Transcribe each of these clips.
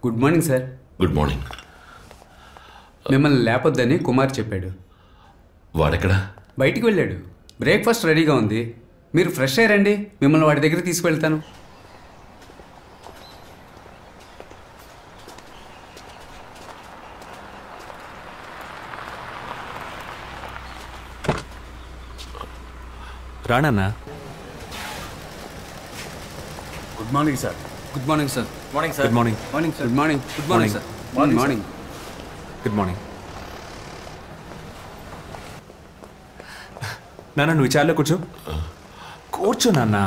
Good morning sir good morning మిమ్మల్ని లేపొద్దని కుమార్ చెప్పాడు వాడెక్కడా బయటికి వెళ్ళాడు బ్రేక్ఫాస్ట్ రెడీగా ఉంది మీరు ఫ్రెష్ అయ్యారండి మిమ్మల్ని వాడి దగ్గర తీసుకువెళ్తాను రానన్నా good morning sir good morning sir morning good morning morning sir good morning good morning sir good Morning, morning good morning నాన్న నువ్వు చాలే కూర్చో కూర్చో నాన్న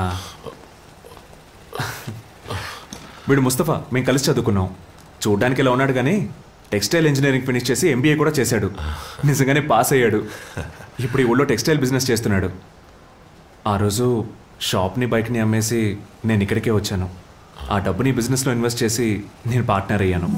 వీడు ముస్తఫా మేము కలిసి చదువుకున్నాం చూడ్డానికి ఇలా ఉన్నాడు కానీ టెక్స్టైల్ ఇంజనీరింగ్ ఫినిష్ చేసి ఎంబీఏ కూడా చేశాడు నిజంగానే పాస్ అయ్యాడు ఇప్పుడు ఈ ఊళ్ళో టెక్స్టైల్ బిజినెస్ చేస్తున్నాడు ఆ రోజు షాప్ని బైక్ని అమ్మేసి నేను ఇక్కడికే వచ్చాను ఆ డబ్బుని బిజినెస్లో ఇన్వెస్ట్ చేసి నేను పార్ట్నర్ అయ్యాను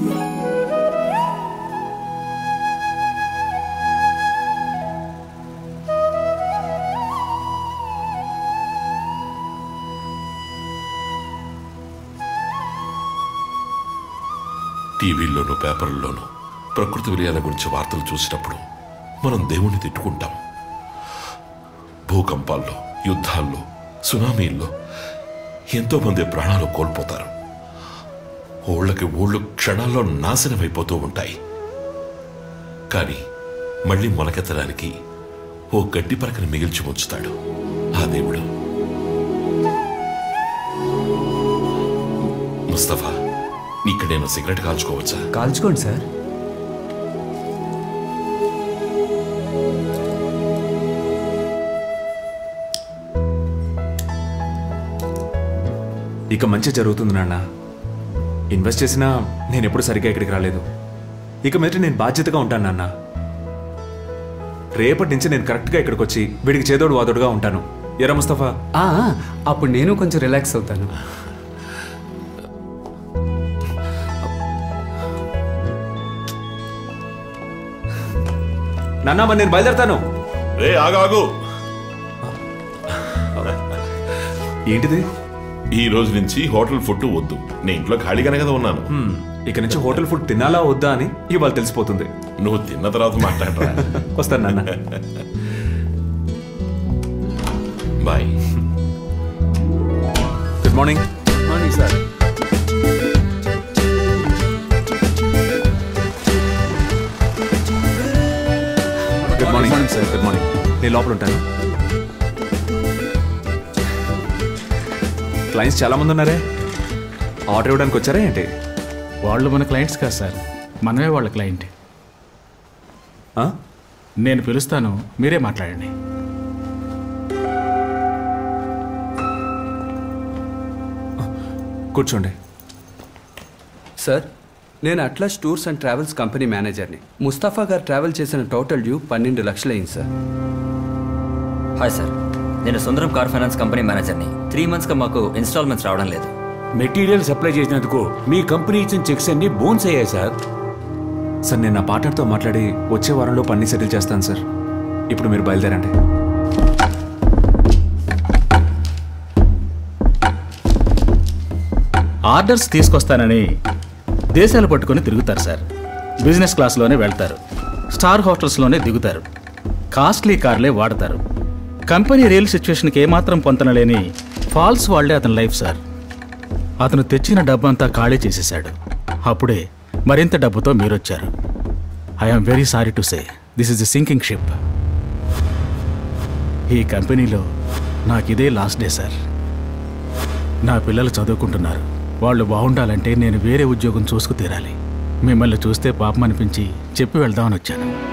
టీవీల్లోనూ పేపర్లలోనూ ప్రకృతి విలయాల గురించి వార్తలు చూసినప్పుడు మనం దేవుణ్ణి తిట్టుకుంటాం భూకంపాల్లో యుద్ధాల్లో సునామీల్లో ఎంతో మంది ప్రాణాలు కోల్పోతారు ఊళ్ళకి ఊళ్ళు క్షణాల్లో నాశనమైపోతూ ఉంటాయి కానీ మళ్ళీ మొలకెత్తడానికి ఓ గడ్డి పరకని మిగిల్చి ఉంచుతాడు ఆ దేవుడు ముస్తఫా ఇక్కడ నేను సిగరెట్ కాల్చుకోవచ్చా కాల్చుకోండి సార్ ఇక మంచి జరుగుతుంది నాన్న ఇన్వెస్ట్ చేసినా నేను ఎప్పుడు సరిగ్గా ఇక్కడికి రాలేదు ఇక మీద నేను బాధ్యతగా ఉంటాను నాన్న రేపటి నుంచి నేను కరెక్ట్గా ఇక్కడికి వచ్చి వీడికి చేదోడు వాదోడుగా ఉంటాను ఎరా ముస్తఫా ఆ, అప్పుడు నేను కొంచెం రిలాక్స్ అవుతాను నాన్న మరి నేను బయలుదేరతాను రే ఆగాగు ఏంటిది ఈ రోజు నుంచి హోటల్ ఫుడ్ వద్దు నేను ఇంట్లో ఖాళీగానే కదా ఉన్నాను హ్మ్, ఇక నుంచి హోటల్ ఫుడ్ తినాలా వద్దా అని ఇవాళ తెలిసిపోతుంది నువ్వు తిన్న తర్వాత మాట్లాడరా వస్తాను నాన్న bye good morning morning sir good morning sir good morning నేను లోపల ఉంటాను క్లయింట్స్ చాలా మంది ఉన్నారే ఆర్డర్ ఇవ్వడానికి వచ్చారా ఏంటి వాళ్ళు మన క్లయింట్స్ కాదు సార్ మనమే వాళ్ళ క్లయింట్ ఆ? నేను పిలుస్తాను మీరే మాట్లాడండి కూర్చోండి సార్ నేను Atlas tours and travels company మేనేజర్ని ముస్తఫా గారు ట్రావెల్ చేసిన టోటల్ డ్యూ పన్నెండు లక్షలైంది సార్ హాయ్ సార్ నేను సుందరం కార్ ఫైనాన్స్ కంపెనీ మేనేజర్ని త్రీ మంత్స్గా మాకు ఇన్స్టాల్మెంట్స్ రావడం లేదు మెటీరియల్ సప్లై చేసినందుకు మీ కంపెనీ ఇచ్చిన చెక్స్ అన్ని బోన్స్ అయ్యాయి సార్ సార్ నేను నా పార్ట్నర్తో మాట్లాడి వచ్చే వారంలో పని సెటిల్ చేస్తాను సార్ ఇప్పుడు మీరు బయలుదేరండి ఆర్డర్స్ తీసుకొస్తానని దేశాలు పట్టుకొని తిరుగుతారు సార్ బిజినెస్ క్లాస్లోనే వెళ్తారు స్టార్ హోటల్స్లోనే దిగుతారు కాస్ట్లీ కార్లే వాడతారు కంపెనీ రియల్ సిచ్యువేషన్కి ఏమాత్రం పొంతనలేని ఫాల్స్ వాళ్ళే అతని లైఫ్ సార్ అతను తెచ్చిన డబ్బంతా ఖాళీ చేసేశాడు అప్పుడే మరింత డబ్బుతో మీరొచ్చారు I'm very sorry to say this is a sinking ship ఈ కంపెనీలో నాకు ఇదే లాస్ట్ డే సార్ నా పిల్లలు చదువుకుంటున్నారు వాళ్ళు బాగుండాలంటే నేను వేరే ఉద్యోగం చూసుకు తీరాలి మిమ్మల్ని చూస్తే పాపం అనిపించి చెప్పి వెళ్దామని వచ్చాను